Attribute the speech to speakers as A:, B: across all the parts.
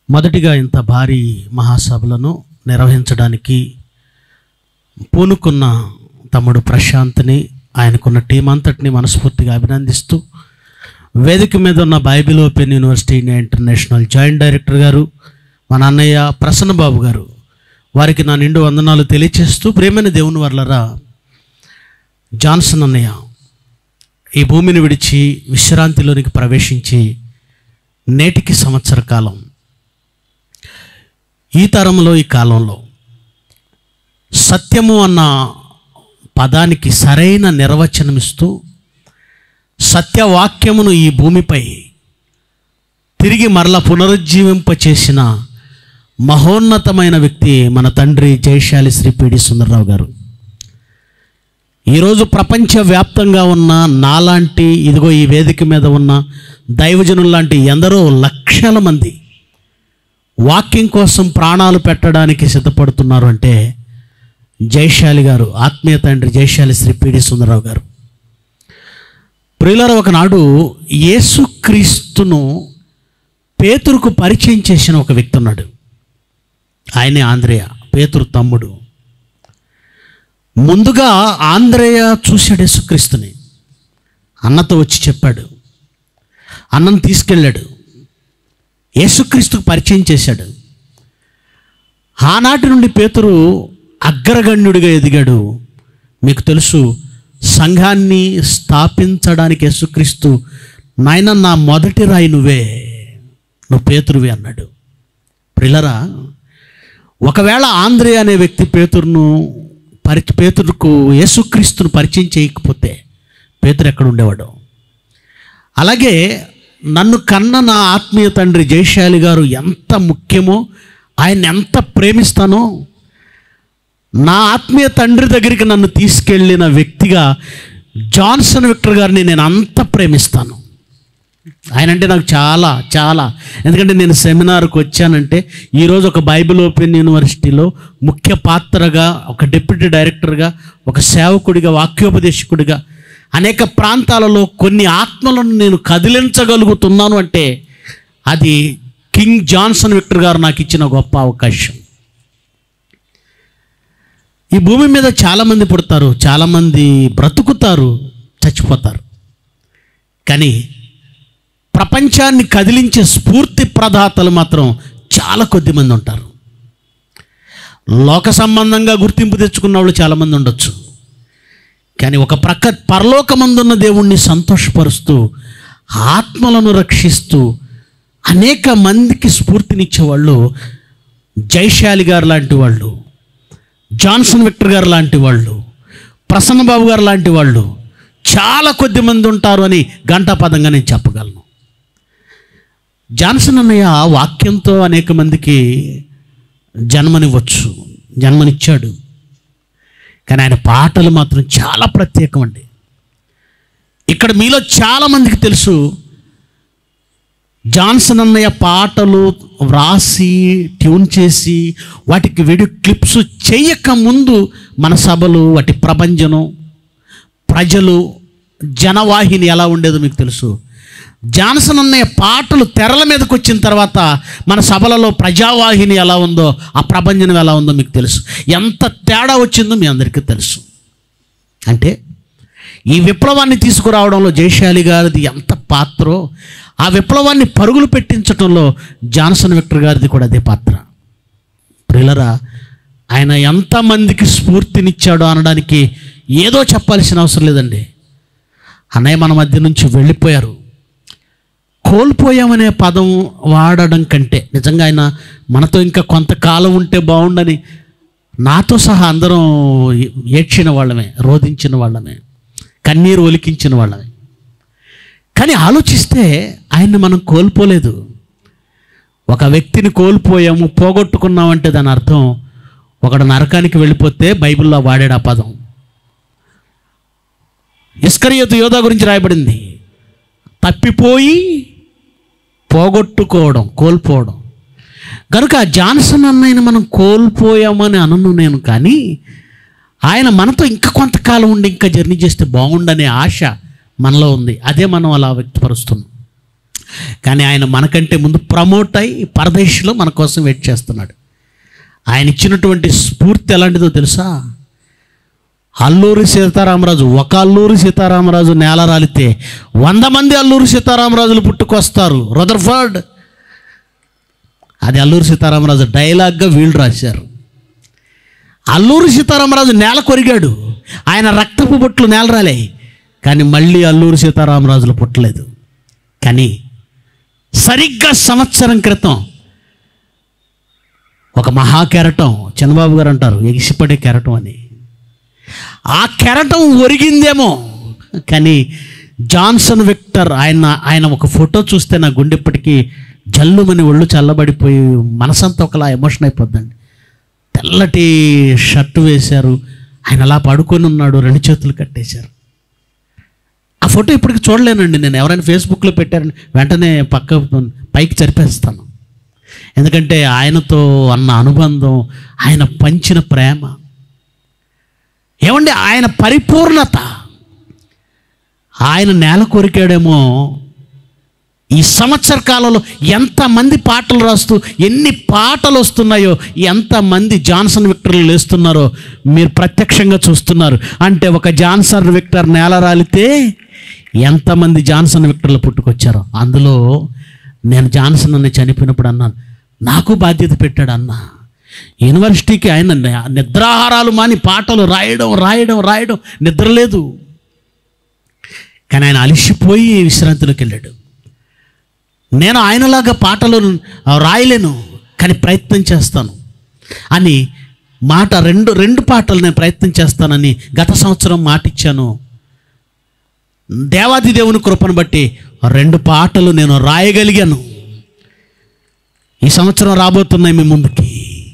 A: మొదటిగా ఇంత భారీ మహాసభలను నిర్వహించడానికి పూనుకున్న తమ్ముడు ప్రశాంత్ని ఆయనకున్న టీం అంతటిని మనస్ఫూర్తిగా అభినందిస్తూ వేదిక మీద ఉన్న Bible open university India international joint director గారు మన అన్నయ్య ప్రసన్నబాబు గారు వారికి నా నిండు వందనాలు తెలియచేస్తూ ప్రేమైన దేవుని వర్లరా జాన్సన్ అన్నయ్య ఈ భూమిని విడిచి విశ్రాంతిలోనికి ప్రవేశించి నేటికి సంవత్సర కాలం ఈ తరంలో ఈ కాలంలో సత్యము అన్న పదానికి సరైన నిర్వచనమిస్తూ సత్యవాక్యమును ఈ భూమిపై తిరిగి మరల పునరుజ్జీవింపచేసిన మహోన్నతమైన వ్యక్తి మన తండ్రి జయశాలి శ్రీ పిడి సుందరరావు గారు ఈరోజు ప్రపంచవ్యాప్తంగా ఉన్న నాలాంటి ఇదిగో ఈ వేదిక మీద ఉన్న దైవజనుల్లాంటి ఎందరో లక్షల మంది వాక్యం కోసం ప్రాణాలు పెట్టడానికి సిద్ధపడుతున్నారు అంటే జయశాలి గారు ఆత్మీయ తండ్రి జయశాలి శ్రీ పిడి సుందరరావు గారు ప్రియులార ఒకనాడు యేసుక్రీస్తును పేతురుకు పరిచయం చేసిన ఒక వ్యక్తి ఉన్నాడు ఆయనే ఆంధ్రేయ పేతురు తమ్ముడు ముందుగా ఆంధ్రేయ చూశాడు యేసుక్రీస్తుని అన్నతో వచ్చి చెప్పాడు అన్నను తీసుకెళ్ళాడు యేసుక్రీస్తుకు పరిచయం చేశాడు ఆనాటి నుండి పేతురు అగ్రగణ్యుడిగా ఎదిగాడు మీకు తెలుసు సంఘాన్ని స్థాపించడానికి యేసుక్రీస్తు నాయన నా మొదటి రాయి నువ్వే నువ్వు పేతురువి అన్నాడు ప్రిలరా ఒకవేళ ఆంధ్రే అనే వ్యక్తి పేతురును పరి పేతురుకు యేసుక్రీస్తును పరిచయం చేయకపోతే పేతురు ఎక్కడ ఉండేవాడు అలాగే నన్ను కన్న నా ఆత్మీయ తండ్రి జయశాలి గారు ఎంత ముఖ్యమో ఆయన ఎంత ప్రేమిస్తానో నా ఆత్మీయ తండ్రి దగ్గరికి నన్ను తీసుకెళ్ళిన వ్యక్తిగా జాన్సన్ విక్టర్ గారిని నేను అంత ప్రేమిస్తాను ఆయన అంటే నాకు చాలా చాలా ఎందుకంటే నేను సెమినార్కి వచ్చానంటే ఈరోజు ఒక బైబిల్ ఓపెన్ యూనివర్సిటీలో ముఖ్య పాత్రగా ఒక డిప్యూటీ డైరెక్టర్గా ఒక సేవకుడిగా వాక్యోపదేశకుడిగా అనేక ప్రాంతాలలో కొన్ని ఆత్మలను నేను కదిలించగలుగుతున్నాను అంటే అది కింగ్ జాన్సన్ విక్టర్ గారు నాకు ఇచ్చిన గొప్ప అవకాశం ఈ భూమి మీద చాలామంది పుడతారు చాలామంది బ్రతుకుతారు చచ్చిపోతారు కానీ ప్రపంచాన్ని కదిలించే స్ఫూర్తి ప్రదాతలు మాత్రం చాలా కొద్ది మంది ఉంటారు లోక సంబంధంగా గుర్తింపు తెచ్చుకున్న వాళ్ళు చాలామంది ఉండొచ్చు కానీ ఒక ప్రక్క పరలోకమందున్న దేవుణ్ణి సంతోషపరుస్తూ ఆత్మలను రక్షిస్తూ అనేక మందికి స్ఫూర్తినిచ్చేవాళ్ళు జైశాలి గారు లాంటి వాళ్ళు జాన్సన్ విక్టర్ గారు లాంటి వాళ్ళు ప్రసన్నబాబు గారు లాంటి వాళ్ళు చాలా కొద్ది మంది ఉంటారు అని గంటాపదంగా నేను చెప్పగలను జాన్సన్ అన్నయ్య వాక్యంతో అనేక మందికి జన్మనివ్వచ్చు జన్మనిచ్చాడు కానీ ఆయన పాటలు మాత్రం చాలా ప్రత్యేకం అండి ఇక్కడ మీలో చాలామందికి తెలుసు జాన్సన్ అన్నయ్య పాటలు వ్రాసి ట్యూన్ చేసి వాటికి వీడియో క్లిప్స్ చేయక ముందు మన సభలు వాటి ప్రభంజనం ప్రజలు జనవాహిని ఎలా ఉండేదో మీకు తెలుసు జాన్సన్ అన్నయ్య పాటలు తెరల మీదకి వచ్చిన తర్వాత మన సభలలో ప్రజావాహిని ఎలా ఉందో ఆ ప్రభంజనం ఎలా ఉందో మీకు తెలుసు ఎంత తేడా వచ్చిందో మీ అందరికీ తెలుసు అంటే ఈ విప్లవాన్ని తీసుకురావడంలో జయశాలి గారిది ఎంత పాత్రో ఆ విప్లవాన్ని పరుగులు పెట్టించడంలో జాన్సన్ విక్టర్ గారిది కూడా అదే పాత్ర ప్రిలరా ఆయన ఎంతమందికి స్ఫూర్తినిచ్చాడో అనడానికి ఏదో చెప్పాల్సిన అవసరం లేదండి అన్నయ్య మన మధ్య నుంచి వెళ్ళిపోయారు కోల్పోయామనే పదం వాడడం కంటే నిజంగా ఆయన మనతో ఇంకా కొంతకాలం ఉంటే బాగుండని నాతో సహా అందరం ఏడ్చిన వాళ్ళమే రోధించిన వాళ్ళమే కన్నీరు ఒలికించిన వాళ్ళమే కానీ ఆలోచిస్తే ఆయన్ని మనం కోల్పోలేదు ఒక వ్యక్తిని కోల్పోయాము పోగొట్టుకున్నామంటే దాని అర్థం ఒకడు నరకానికి వెళ్ళిపోతే బైబిల్లో వాడాడు ఆ పదం ఇస్కరియోతు యోధా గురించి రాయబడింది తప్పిపోయి పోగొట్టుకోవడం కోల్పోవడం కనుక ఆ జాన్సన్ అన్నయ్యని మనం కోల్పోయామని అనను నేను కానీ ఆయన మనతో ఇంకా కొంతకాలం ఉండి ఇంకా జర్నీ చేస్తే బాగుండనే ఆశ మనలో ఉంది అదే మనం అలా వ్యక్తపరుస్తున్నాం కానీ ఆయన మనకంటే ముందు ప్రమోట్ అయి పరదేశంలో మన కోసం వెయిట్ చేస్తున్నాడు ఆయన ఇచ్చినటువంటి స్ఫూర్తి ఎలాంటిదో తెలుసా అల్లూరి సీతారామరాజు ఒక అల్లూరి సీతారామరాజు నేల రాలితే వంద మంది అల్లూరి సీతారామరాజులు పుట్టుకొస్తారు రదర్ఫర్డ్ అది అల్లూరి సీతారామరాజు డైలాగ్గా వీళ్ళు రాశారు అల్లూరి సీతారామరాజు నేల కొరిగాడు ఆయన రక్తపు బొట్లు నేల రాలే కానీ మళ్ళీ అల్లూరి సీతారామరాజులు పుట్టలేదు కానీ సరిగ్గా సంవత్సరం క్రితం ఒక మహా కెరటం చంద్రబాబు గారు అంటారు ఎగిసిపడే కెరటం అని ఆ కెరటం ఒరిగిందేమో కానీ జాన్సన్ విక్టర్ ఆయన ఆయన ఒక ఫోటో చూస్తే నా గుండెప్పటికీ జల్లుమని ఒళ్ళు చల్లబడిపోయి మనసంతా ఒకలా ఎమోషన్ అయిపోద్దండి తెల్లటి షర్టు వేశారు ఆయన అలా పడుకొని ఉన్నాడు రెండు చేతులు కట్టేశారు ఆ ఫోటో ఇప్పటికి చూడలేనండి నేను ఎవరైనా ఫేస్బుక్లో పెట్టారని వెంటనే పక్క పైకి చరిపేస్తాను ఎందుకంటే ఆయనతో అన్న అనుబంధం ఆయన పంచిన ప్రేమ ఏమండి ఆయన పరిపూర్ణత ఆయన నేల కొరికాడేమో ఈ సంవత్సర కాలంలో ఎంతమంది పాటలు రాస్తూ ఎన్ని పాటలు వస్తున్నాయో ఎంతమంది జాన్సన్ విక్టర్లు లేస్తున్నారో మీరు ప్రత్యక్షంగా చూస్తున్నారు అంటే ఒక జాన్సన్ విక్టర్ నేల రాలితే ఎంతమంది జాన్సన్ విక్టర్లు పుట్టుకొచ్చారో అందులో నేను జాన్సన్ అని చనిపోయినప్పుడు అన్నాను నాకు బాధ్యత పెట్టాడు అన్న యూనివర్సిటీకి ఆయన ని- నిద్రాహారాలు మాని పాటలు రాయడం రాయడం రాయడం నిద్ర లేదు కానీ ఆయన అలిసిపోయి విశ్రాంతిలోకి వెళ్ళాడు నేను ఆయనలాగా పాటలు రాయలేను కానీ ప్రయత్నం చేస్తాను అని మాట రెండు రెండు పాటలు నేను ప్రయత్నం చేస్తానని గత సంవత్సరం మాట ఇచ్చాను దేవాది దేవుని కృపను బట్టి రెండు పాటలు నేను రాయగలిగాను ఈ సంవత్సరం రాబోతున్నాయి మీ ముందుకి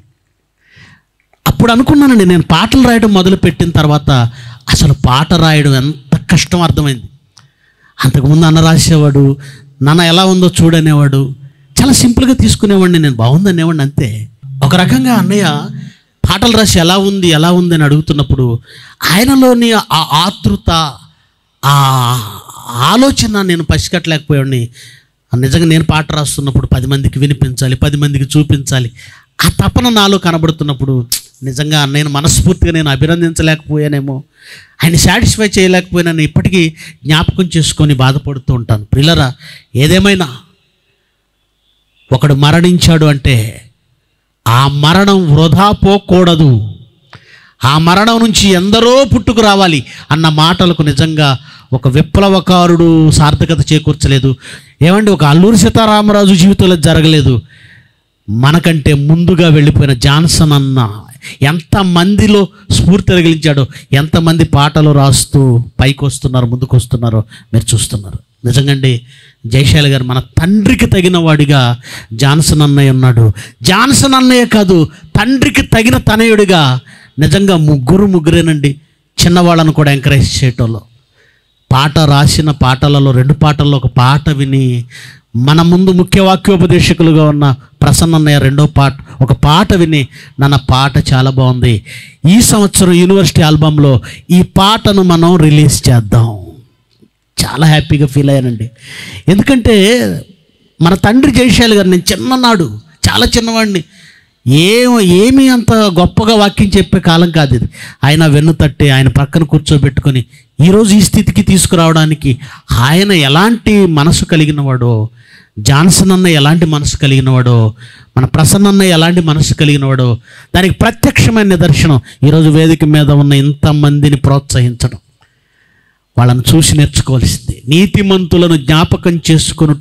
A: అప్పుడు అనుకున్నానండి నేను పాటలు రాయడం మొదలుపెట్టిన తర్వాత అసలు పాట రాయడం ఎంత కష్టం అర్థమైంది అంతకుముందు అన్న రాసేవాడు నాన్న ఎలా ఉందో చూడనేవాడు చాలా సింపుల్గా తీసుకునేవాడిని నేను బాగుంది అనేవాడిని అంతే ఒక రకంగా అన్నయ్య పాటలు రాసి ఎలా ఉంది ఎలా ఉంది అని అడుగుతున్నప్పుడు ఆయనలోని ఆ ఆతృత ఆ ఆలోచన నేను పసిగట్టలేకపోయాడిని నిజంగా నేను పాట రాస్తున్నప్పుడు పది మందికి వినిపించాలి పది మందికి చూపించాలి ఆ తపన నాలో కనబడుతున్నప్పుడు నిజంగా నేను మనస్ఫూర్తిగా నేను అభినందించలేకపోయానేమో ఆయన సాటిస్ఫై చేయలేకపోయినాను ఇప్పటికీ జ్ఞాపకం చేసుకొని బాధపడుతూ ఉంటాను ప్రిల్లరా ఏదేమైనా ఒకడు మరణించాడు అంటే ఆ మరణం వృధా పోకూడదు ఆ మరణం నుంచి ఎందరో పుట్టుకు రావాలి అన్న మాటలకు నిజంగా ఒక విప్లవకారుడు సార్థకత చేకూర్చలేదు ఏమండి ఒక అల్లూరి సీతారామరాజు జీవితంలో జరగలేదు మనకంటే ముందుగా వెళ్ళిపోయిన జాన్సన్ అన్న ఎంతమందిలో స్ఫూర్తి తగిలించాడో ఎంతమంది పాటలు రాస్తూ పైకి వస్తున్నారు ముందుకు వస్తున్నారో మీరు చూస్తున్నారు నిజంగండి జయశాలి గారు మన తండ్రికి తగిన వాడిగా జాన్సన్ అన్నయ్య ఉన్నాడు జాన్సన్ అన్నయ్య కాదు తండ్రికి తగిన తనయుడిగా నిజంగా ముగ్గురు ముగ్గురేనండి చిన్నవాళ్ళను కూడా ఎంకరేజ్ చేయటంలో పాట రాసిన పాటలలో రెండు పాటల్లో ఒక పాట విని మన ముందు ముఖ్య వాక్యోపదేశకులుగా ఉన్న ప్రసన్నన్నయ్య రెండో పాట ఒక పాట విని నన్న పాట చాలా బాగుంది ఈ సంవత్సరం యూనివర్సిటీ ఆల్బంలో ఈ పాటను మనం రిలీజ్ చేద్దాం చాలా హ్యాపీగా ఫీల్ అయ్యానండి ఎందుకంటే మన తండ్రి జయశాలి గారు నేను చిన్ననాడు చాలా చిన్నవాడిని ఏం ఏమీ అంత గొప్పగా వాక్యం చెప్పే కాలం కాదు ఇది ఆయన వెన్ను తట్టి ఆయన పక్కన కూర్చోబెట్టుకొని ఈరోజు ఈ స్థితికి తీసుకురావడానికి ఆయన ఎలాంటి మనసు కలిగినవాడో జాన్సన్ అన్న ఎలాంటి మనసు కలిగినవాడో మన ప్రసన్న అన్న ఎలాంటి మనసు కలిగినవాడో దానికి ప్రత్యక్షమైన నిదర్శనం ఈరోజు వేదిక మీద ఉన్న ఇంతమందిని ప్రోత్సహించడం వాళ్ళని చూసి నేర్చుకోవాల్సింది నీతిమంతులను జ్ఞాపకం చేసుకొనుట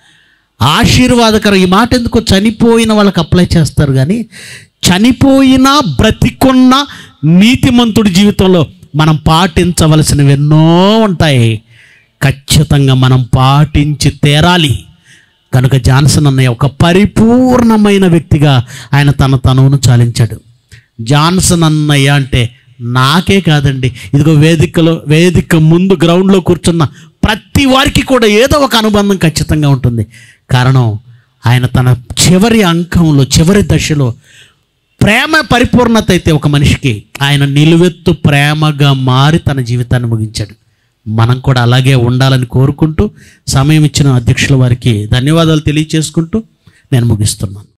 A: ఆశీర్వాదకరం ఈ మాట ఎందుకో చనిపోయిన వాళ్ళకి అప్లై చేస్తారు కానీ చనిపోయినా బ్రతికున్న నీతిమంతుడి జీవితంలో మనం పాటించవలసినవి ఎన్నో ఉంటాయి ఖచ్చితంగా మనం పాటించి తీరాలి కనుక జాన్సన్ అన్నయ్య ఒక పరిపూర్ణమైన వ్యక్తిగా ఆయన తన తనువును చాలించాడు జాన్సన్ అన్నయ్య అంటే నాకే కాదండి ఇదిగో వేదికలో వేదిక ముందు గ్రౌండ్లో కూర్చున్న ప్రతి వారికి కూడా ఏదో ఒక అనుబంధం ఖచ్చితంగా ఉంటుంది కారణం ఆయన తన చివరి అంకంలో చివరి దశలో ప్రేమ పరిపూర్ణత అయితే ఒక మనిషికి ఆయన నిలువెత్తు ప్రేమగా మారి తన జీవితాన్ని ముగించాడు మనం కూడా అలాగే ఉండాలని కోరుకుంటూ సమయం ఇచ్చిన అధ్యక్షుల వారికి ధన్యవాదాలు తెలియచేసుకుంటూ నేను ముగిస్తున్నాను